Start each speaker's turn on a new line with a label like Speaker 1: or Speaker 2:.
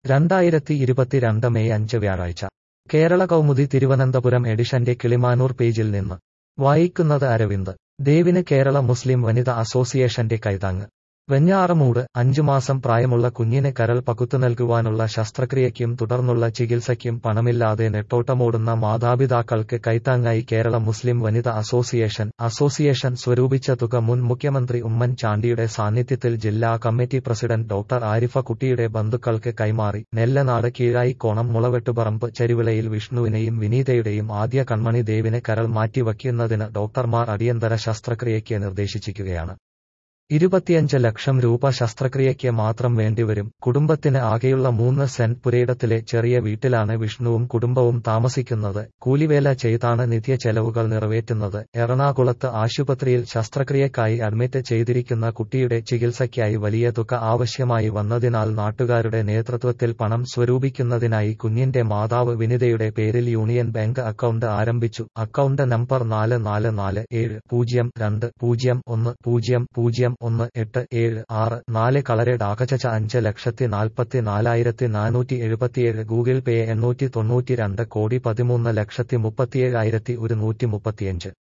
Speaker 1: രണ്ടായിരത്തി ഇരുപത്തിരണ്ട് മെയ് അഞ്ച് വ്യാഴാഴ്ച കേരള കൗമുദി തിരുവനന്തപുരം എഡിഷന്റെ കിളിമാനൂർ പേജിൽ നിന്ന് വായിക്കുന്നത് അരവിന്ദ് ദേവിന് കേരള മുസ്ലിം വനിത അസോസിയേഷന്റെ കൈതാങ്ങ് വെഞ്ഞാറമൂട് അഞ്ചു മാസം പ്രായമുള്ള കുഞ്ഞിന് കരൾ പകുത്തു നൽകുവാനുള്ള ശസ്ത്രക്രിയയ്ക്കും തുടർന്നുള്ള ചികിത്സയ്ക്കും പണമില്ലാതെ നെട്ടോട്ടമോടുന്ന മാതാപിതാക്കൾക്ക് കൈത്താങ്ങായി Kerala Muslim Vanitha association association സ്വരൂപിച്ച തുക മുൻ മുഖ്യമന്ത്രി ഉമ്മൻ ചാണ്ടിയുടെ സാന്നിധ്യത്തിൽ ജില്ലാ കമ്മിറ്റി പ്രസിഡന്റ് ഡോക്ടർ ആരിഫ കുട്ടിയുടെ ബന്ധുക്കൾക്ക് കൈമാറി നെല്ലനാട് കീഴായിക്കോണം മുളവെട്ടുപറമ്പ് ചെരുവിളയിൽ വിഷ്ണുവിനെയും വിനീതയുടെയും ആദ്യ കൺമണി ദേവിന് കരൾ മാറ്റിവയ്ക്കുന്നതിന് ഡോക്ടർമാർ അടിയന്തര ശസ്ത്രക്രിയയ്ക്ക് നിർദ്ദേശിച്ചിരിക്കുകയാണ് ഇരുപത്തിയഞ്ച് ലക്ഷം രൂപ ശസ്ത്രക്രിയയ്ക്ക് മാത്രം വേണ്ടിവരും കുടുംബത്തിന് ആകെയുള്ള മൂന്ന് സെന്റ് പുരയിടത്തിലെ ചെറിയ വീട്ടിലാണ് വിഷ്ണുവും കുടുംബവും താമസിക്കുന്നത് കൂലിവേല ചെയ്താണ് നിത്യ ചെലവുകൾ നിറവേറ്റുന്നത് എറണാകുളത്ത് ആശുപത്രിയിൽ ശസ്ത്രക്രിയക്കായി അഡ്മിറ്റ് ചെയ്തിരിക്കുന്ന കുട്ടിയുടെ ചികിത്സയ്ക്കായി വലിയ തുക ആവശ്യമായി വന്നതിനാൽ നാട്ടുകാരുടെ നേതൃത്വത്തിൽ പണം സ്വരൂപിക്കുന്നതിനായി കുഞ്ഞിന്റെ മാതാവ് വിനിതയുടെ പേരിൽ യൂണിയൻ ബാങ്ക് അക്കൗണ്ട് ആരംഭിച്ചു അക്കൗണ്ട് നമ്പർ നാല് നാല് നാല് ഏഴ് പൂജ്യം രണ്ട് പൂജ്യം ഒന്ന് പൂജ്യം പൂജ്യം ഒന്ന് എട്ട് ഏഴ് ആറ് നാല് കളരെ ഡാകചച്ച അഞ്ച് ലക്ഷത്തി നാൽപ്പത്തി നാലായിരത്തി നാനൂറ്റി എഴുപത്തിയേഴ് ഗൂഗിൾ പേ എണ്ണൂറ്റി തൊണ്ണൂറ്റി രണ്ട് കോടി പതിമൂന്ന് ലക്ഷത്തി മുപ്പത്തിയേഴായിരത്തി ഒരുന്നൂറ്റി മുപ്പത്തിയഞ്ച്